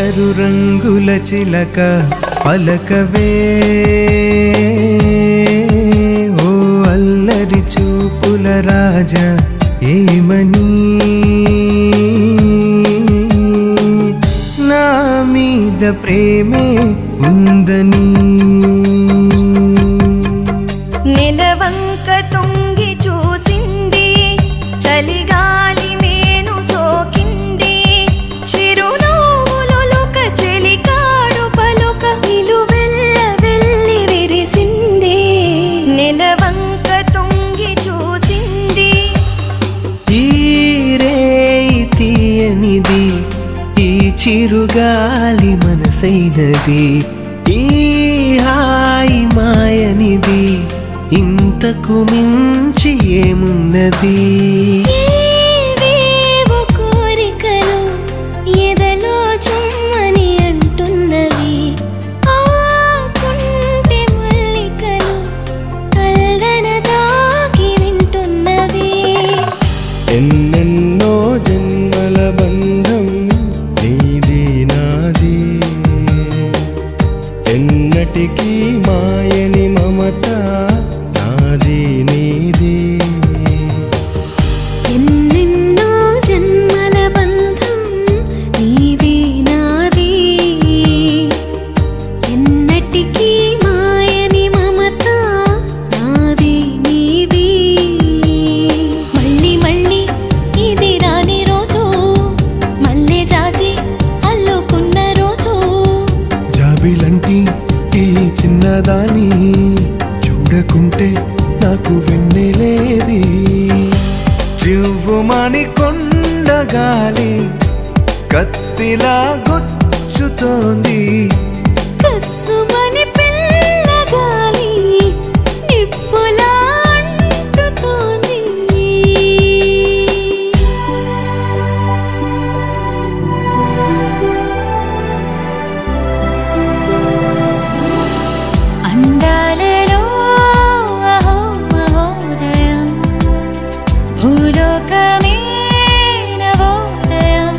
అల్లరు రంగుల చిలక పలకవే ఓ అల్లరి చూపుల రాజా ఏమని నా మీద ప్రేమే ఉందని నెలవంక తొంగి చూసింది చలిగాలి మేను సోకింది చిరునవ్వులొక చెలికాడు పలుక నిలువెల్ల వెళ్ళి విరిసింది నెలవంక తొంగి చూసింది ఈ రేయి తీయనిది ఈ చిరుగాలి మనసైనది ఈ హాయి మాయనిది ఇంతకు మించి ఏమున్నది ఏవేవో కోరికలు ఎదలో చుమ్మని అంటున్నవి ఆ కుంటి మల్లికలు కల్లన దాగి వింటున్నవి ఎన్నెన్నో జన్మల బంధం నీది నాది ఎన్నటికీ మాయని మమత నాది నీది ఎన్నెన్నో జన్మల బంధం నీది నాది ఎన్నటికీ మాయని మమత నాది నీది మళ్ళీ మళ్ళీ ఇది రాని రోజు మళ్ళీ జాజి అల్లుకున్న రోజు జాబిలంటి ఈ చిన్నదాని చూడకుంటే నాకు వెన్నెలేది చివ్వుమని కొండగాలి కత్తిలా గుచ్చుతోంది కస్సుమని పిల్లగాలి నిప్పులా అంటుతోంది అందాలలో అహో మహోదయం భూలోకమే నవోదయం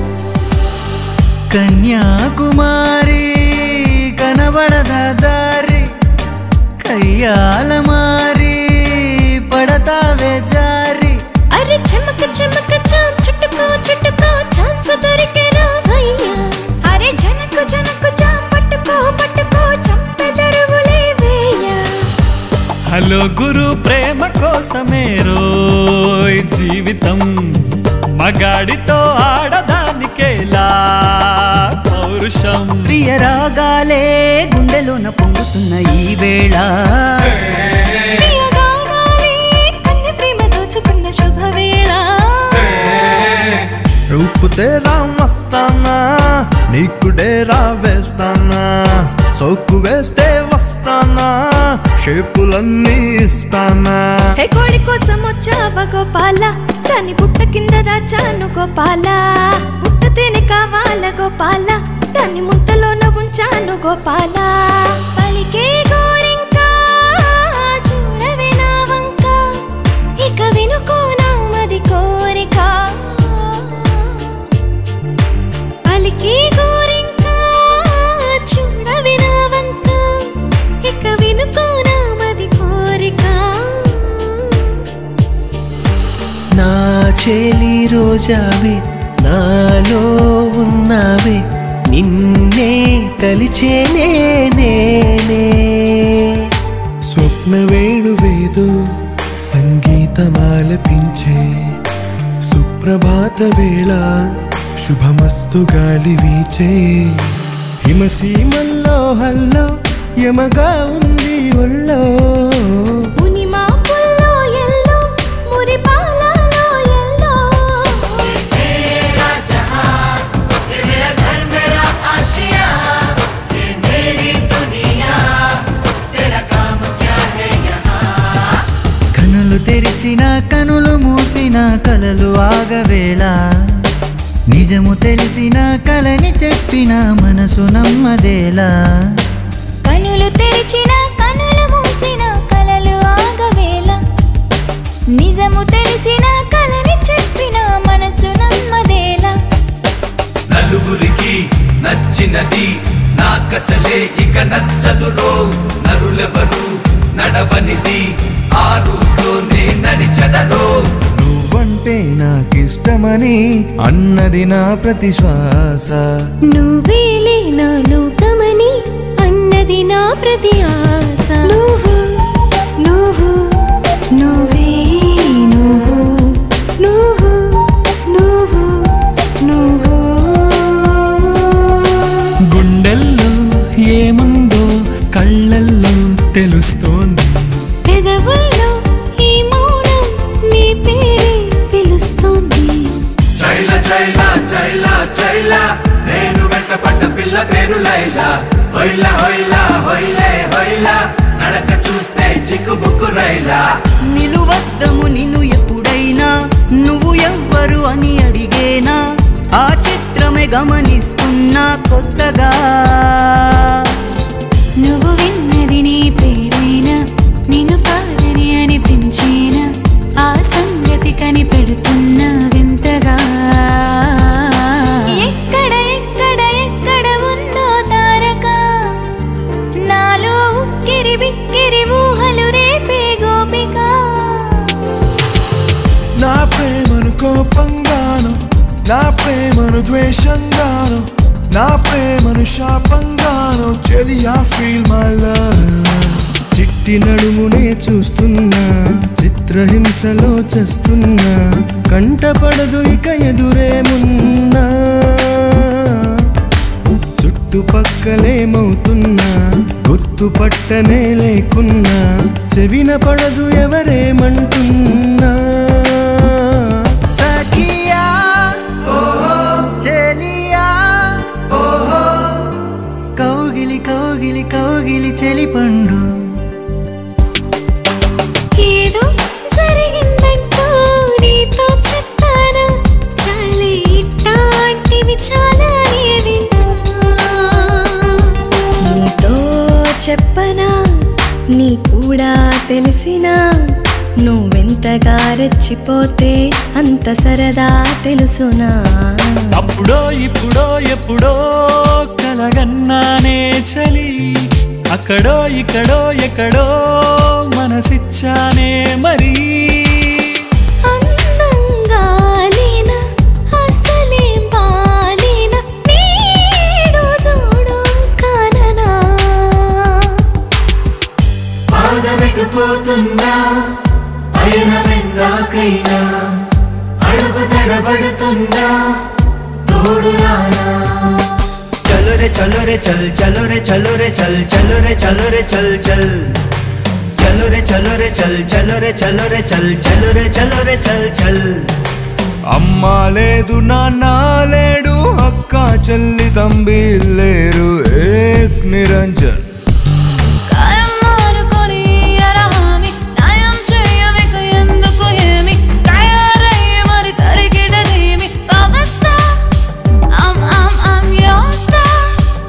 కన్యాకుమారి కనబడద దారి కయ్యాల మారి పడతావే జారి అరే చెమక చెమక చాం చుట్టుకో చుట్టుకో ఛాన్స్ దొరికే రావయ్యా అరే జనకు జనకు చాం పట్టుకో పట్టుకో చంపెదరువులే వేయ హలో గురు ప్రేమ కోసమే రోయ్ జీవితం మగాడితో ఆడదానికేలా పౌరుషం ప్రియ రాగాలే గుండెలోన పొంగుతున్న ఈ వేళ ప్రియగానాలే కన్య ప్రేమ దోచుకున్న శుభవేళ రూపు తేరా మస్తానా నీకు డేరా వేస్తానా సోకు వేస్తే వస్తానా షేపులన్నీ ఇస్తానా హే కోడి కోసం వచ్చావా గోపాల దాని బుట్ట కింద దాచాను గోపాల బుట్ట తేనె కావాల గోపాల దాన్ని ముంతలోన ఉంచాను గోపాల పలికే గోరింక చూడవే నా వంక ఇక వినుకో నా మది కోరిక పలికే గోరింక చూడవే నా వంక ఇక వినుకో నా మది కోరిక నా చేలి రోజావే నాలో ఉన్నావే నిన్నే తలిచేనే నేనే స్వప్న వేణువేదో సంగీతమాలపించే సుప్రభాత వేళ శుభమస్తు గాలి వీచే హిమసీమల్లో హల్లో యమగా ఉంది ఒళ్ళో మునిమా పుల్లో ఎల్లో మురిపాలలో ఎల్లో కనులు తెరిచిన కనులు మూసిన కలలు ఆగవేళ నిజము తెలిసిన కలని చెప్పిన మనసు నమ్మదేలా కనులు తెరిచిన కనులు మూసిన కలలు ఆగవేళ నిజము తెలిసిన కలని చెప్పిన మనసు నమ్మదేలా నలుగురికి నచ్చినది నాకసలే ఇక నచ్చదురో నరులెవరు నడవనిది ఆ రూట్లోనే నడిచదరో నువ్వంటే నాకిష్టమని అన్నది నా ప్రతి శ్వాస నువ్వేలే నా లోకమని అన్నది నా ప్రతి ఆశ నువ్వు నువ్వు నువ్వే నువ్వు నువ్వు నువ్వు నువ్వు గుండెల్లో ఏముందో కళ్ళల్లో తెలుస్తోంది పెదవుల్లో ఈ మౌనం నీ పేరే పిలుస్తోంది చైల చైల చైల చైల నేను వెంటపడ్డ పిల్ల పేరు లైలా హొయ్ల హొయ్ల హొయ్లే హొయ్ల నడక చూస్తే చిక్కుబుక్కు రైలా నిలువద్దము నిన్ను ఎప్పుడైనా నువ్వు ఎవ్వరు అని అడిగేనా ఆ చిత్రమే గమనిస్తున్నా కొత్తగా నువ్వు విన్నది నీ పేరైనా నిన్ను కాదని అనిపించేనా ఆ సంగతి కనిపెడుతున్నా వింతగా ఎక్కడ ఎక్కడ ఎక్కడ ఉందో తారక నాలో ఉక్కిరి బిక్కిరి ఊహలు రేపే గోపిక నా ప్రేమను కోపంగాను నా ప్రేమను ద్వేషంగాను నా ప్రేమను శాపంగాను చెలియా ఫీల్ మై లవ్ చిట్టి నడుమునే చూస్తున్నా చిత్రహింసలో చేస్తున్నా కంటపడదు ఇక ఎదురేమున్నా చుట్టుపక్కలేమవుతున్నా గుర్తుపట్టనే లేకున్నా చెవిన పడదు ఎవరేమంటున్నా సఖియా చెలియా కౌగిలి కౌగిలి కౌగిలి చెలిపండు ఏదో జరిగిందంటూ నీతో చెప్పాను చాలే ఇట్లాంటివి చాలా నే విన్నా నీతో చెప్పనా నీ కూడా తెలిసినా నువ్వెంతగా రెచ్చిపోతే అంత సరదా తెలుసునా అప్పుడో ఇప్పుడో ఎప్పుడో కలగన్నానే చలి అక్కడో ఇక్కడో ఎక్కడో మనసిచ్చానే మరి అందంగా లేనా అసలేం బాలేనా నీడు చూడు కాననా పాదమెట్టుపోతున్నా పయనమెందాకైనా అడుగు తడబడుతున్నా తోడురానా చలో రే చలో రే చల్ చలో రే చలో రే చల్ చలో రే చలో రే చల్ చల్ చలో రే చలో రే చల్ చలో రే చలో రే చల్ చలో రే చలో రే చల్ చల్ అమ్మ లేదు నాన్న లేడు అక్క చెల్లి తంబి లేరు ఏక్ నిరంజన్ కాయం మానుకొని అరహామి న్యాయం చేయవిక ఎందుకు ఏమి తయారయ్యి మరి తరిగిడదేమి power star I'm, I'm, I'm your star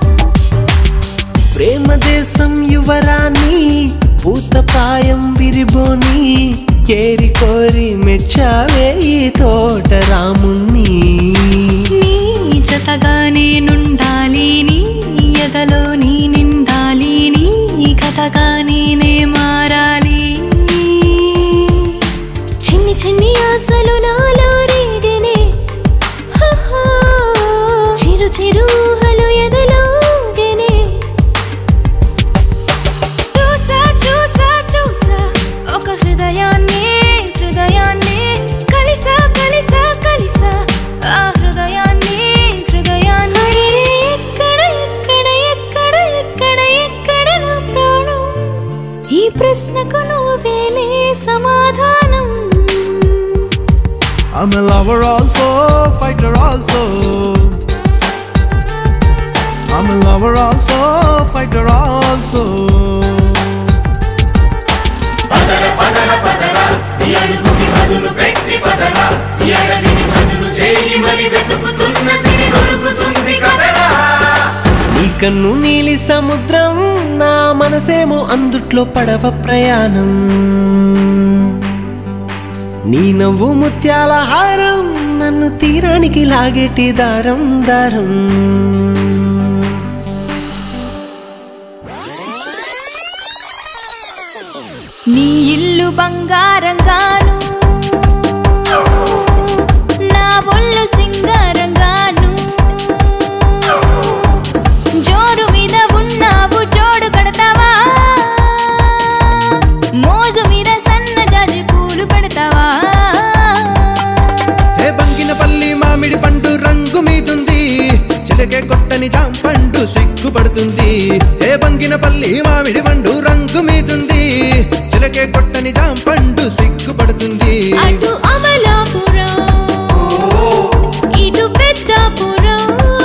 ప్రేమ దేశం యువరాణి పూత ప్రాయం విరిబోని కేరి కోరి మెచ్చావే ఈ తోట రాముణ్ణి నీ జతగా నేనుండాలి నీ ఎదలో నీ నిండాలి నీ కథగా నేనే మారాలి చిన్ని చిన్ని ఆశలు నాలో రేగనే హహో. చిరు చిరు ఊహలు ఎదలోగనే చూసా చూసా చూసా ఒక హృదయాన్ని హృదయాన్ని కలిసా కలిసా కలిసా ఆ హృదయాన్ని హృదయాన్ని ఎక్కడ ఎక్కడ ఎక్కడ ఎక్కడ ఎక్కడ నా ప్రాణం ఈ ప్రశ్నకు నువ్వేలే సమాధానం I'm a lover also, fighter also. I'm a lover also, fighter also. పదర పదర పదర ఈ అడుగుకి బదులు పెట్టి పదర ఈ అడవిని చదును చేయి మరి వెతుకుతున్న సిరి దొరుకుతుంది కదరా నీ కన్ను నీలి సముద్రం నా మనసేమో అందుట్లో పడవ ప్రయాణం నీ నవ్వు ముత్యాల హారం నన్ను తీరానికి లాగేటి దారం దారం బంగారంగాను నా ఒళ్ళు సింగారంగాను జోరు మీద ఉన్నావు జోడు కడతావా మోజు మీద సన్న జాజి పూలు పెడతావా ఏ బంగినపల్లి మామిడి పండు రంగు మీదుంది చిలకే కొట్టని జాంపండు సిగ్గుపడుతుంది ఏ బంగినపల్లి మామిడి పండు రంగు మీదుంది చిలకే కొట్టని జాంపండు సిగ్గుపడుతుంది అటు అమలాపురం ఇటు పెద్దాపురం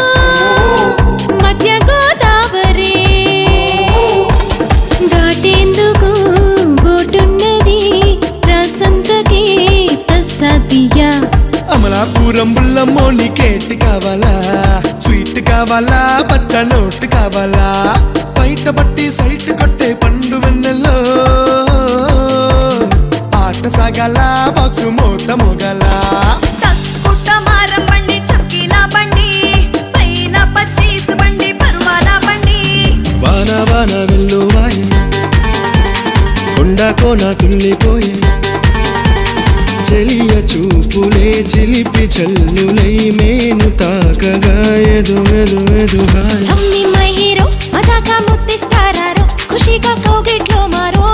మధ్య గోదావరి దాటేందుకు బోటున్నది రసంతకి తస్సదియా అమలాపురం బుల్లమ్మో నీకేంటి కావాలా స్వీట్ కావాలా పచ్చ నోట్ కావాలా బయట బట్టి సైట్ కొట్టే పండు వెన్నెల్లో ఆట సాగాల బాక్సు మూత మోగలా తక్కుట మారం బండి చక్కీలా బండి పైల పచ్చీస్ బండి పరువాల బండి వాన వాన వెల్లువాయి కొండ కోన తుల్లిపోయి చెలియ చూపులే చిలిపి చల్లులై మేను తాకగా ఎదు ఎదు ఎదు హాయ్ అమ్మి మై హీరో మజాకా ముత్తిస్తారారో ఖుషిగా కోగిట్లో మారో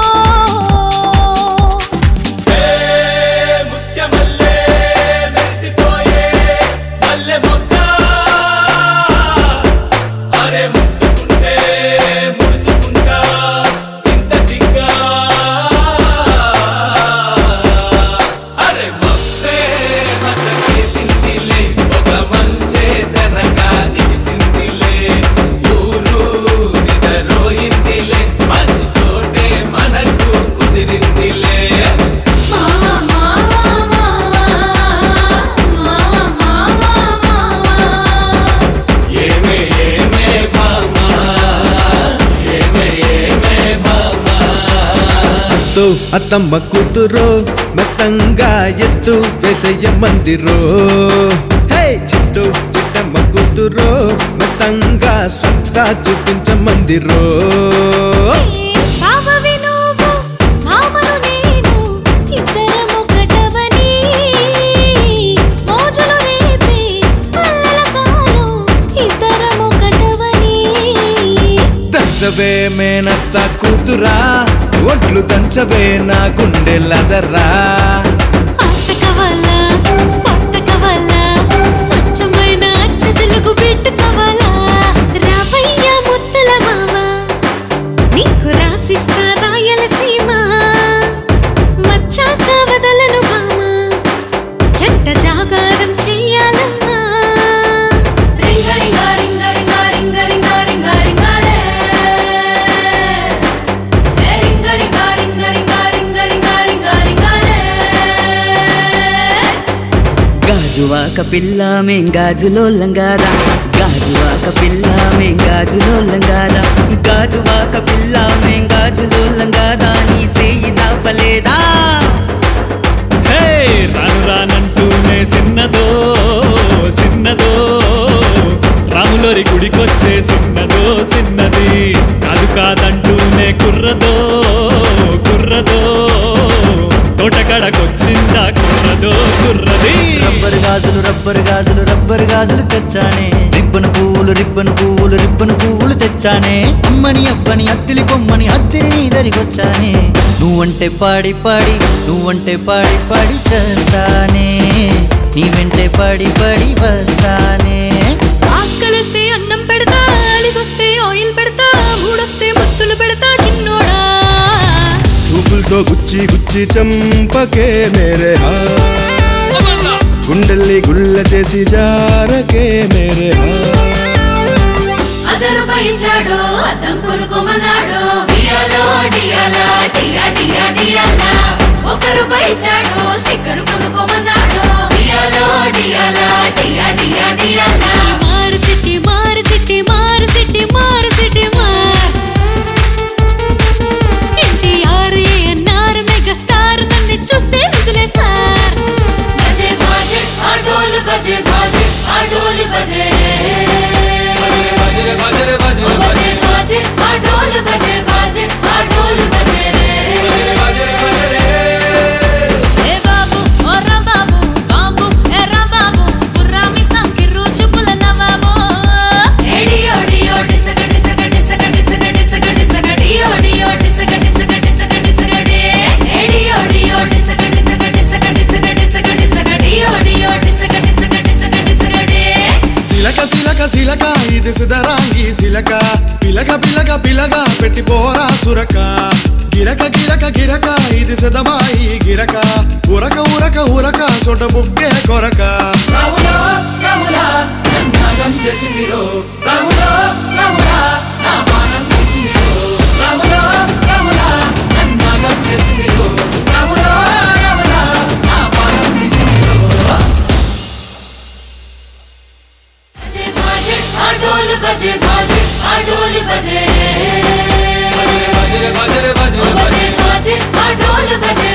మావా మావా మావా మావా మావా మావా అత్తో అత్తమ్మ కూతురో మెత్తంగా ఎత్తు వేసయ్య మందిరో హే చిట్టు చిట్టమ్మ కూతురో మెత్తంగా సత్తా చూపించ మందిరో బావవి నువ్వు మామను నేను ఇద్దరము ఒకటవని మోజులు రేపే మల్లెల కాలం ఇద్దరము ఒకటవని దంచవే మేనత్త కూతురా ఒట్లు దంచవే నా గుండెలదరా ఆట కావాలా పొట్ట కావాలా స్వచ్ఛమైన అచ్చ తెలుగు బిడ్డ కావాలా రావయ్య ముత్తల మామ నీకు రాసిస్తా రాయలసీమ వచ్చాక వదలను భామ జంట జాగారం చెయ్యాలమ్మా రింగ రింగ రింగ రింగ రింగ రింగ రింగ రింగాలే. ఏ రింగ రింగ రింగ రింగ రింగ రింగ రింగ రింగాలే. గాజువాక పిల్ల మేం గాజులో లంగారా గాజువాక పిల్ల మేం గాజులో లంగారా గాజువాక పిల్ల మేం గాజులో లంగారా నీ సేయి జాపలేదా హే రాను రానంటూనే సిన్నదో సిన్నదో రాములోరి గుడికొచ్చే సిన్నదో సిన్నది కాదు కాదంటూనే కుర్రదో కుర్రదో తోటకడకొచ్చిందా కుర్రదో కుర్రది రబ్బరు గాజులు రబ్బరు గాజులు రబ్బరు గాజులు తెచ్చానే రిబ్బను పువ్వులు రిబ్బను పువ్వులు రిబ్బను పువ్వులు తెచ్చానే అమ్మని అబ్బని అత్తిలి బొమ్మని అత్తిరి నీ దరికొచ్చానే నువ్వంటే పాడి పాడి నువ్వంటే పాడి పాడి చేస్తానే నీ వెంటే పాడి పాడి వస్తానే ఆకలిస్తే అన్నం పెడతా అలిసొస్తే ఆయిల్ పెడతా మూడొస్తే ముత్తులు పెడతా చిన్నోడా చూపులతో గుచ్చి గుచ్చి చంపకే మేరే హా గుండెల్ని గుల్ల చేసి జారకే మేరే హా అదరు పైచాడు అద్దం కొనుకోమన్నాడు డియాలో డియాలా డియా డియా డియాలా ఒకరు పైచాడు సిక్కరు కొనుకోమన్నాడు డియాలో డియాలా డియా డియా డియాలా మారు సిట్టి మారు సిట్టి మారు సిట్టి మారు సిట్టి మార్ ఎన్టీఆర్ ఏఎన్ఆర్ మెగా స్టార్ నన్ను చూస్తే విసిలేస్తారు బజే బాజే ఆ డోలు బజే బాజే ఆ డోలు బజే బజే బాజే ఆ డోలు బజే బాజే ఆ డోలు బజే రే ఇది సిదరాంగి సిలక పిలక పిలక పిలక పెట్టి పోరా సురక గిరక గిరక గిరక ఇది సిదమాయి గిరక ఉరక ఉరక ఉరక సొట బుక్కే కొరక రాములా రాములా నన్నాగం చేసిందిరో రాములా రాములా నా మానం చేసిందిరో రాములా రాములా నన్నాగం చేసిందిరో రాములా రాములా నా మానం చేసిందిరో बाजे आडोल बजे बाजे आडोल बजे బజరే బజరే బజరే बजे बाजे आडोल बजे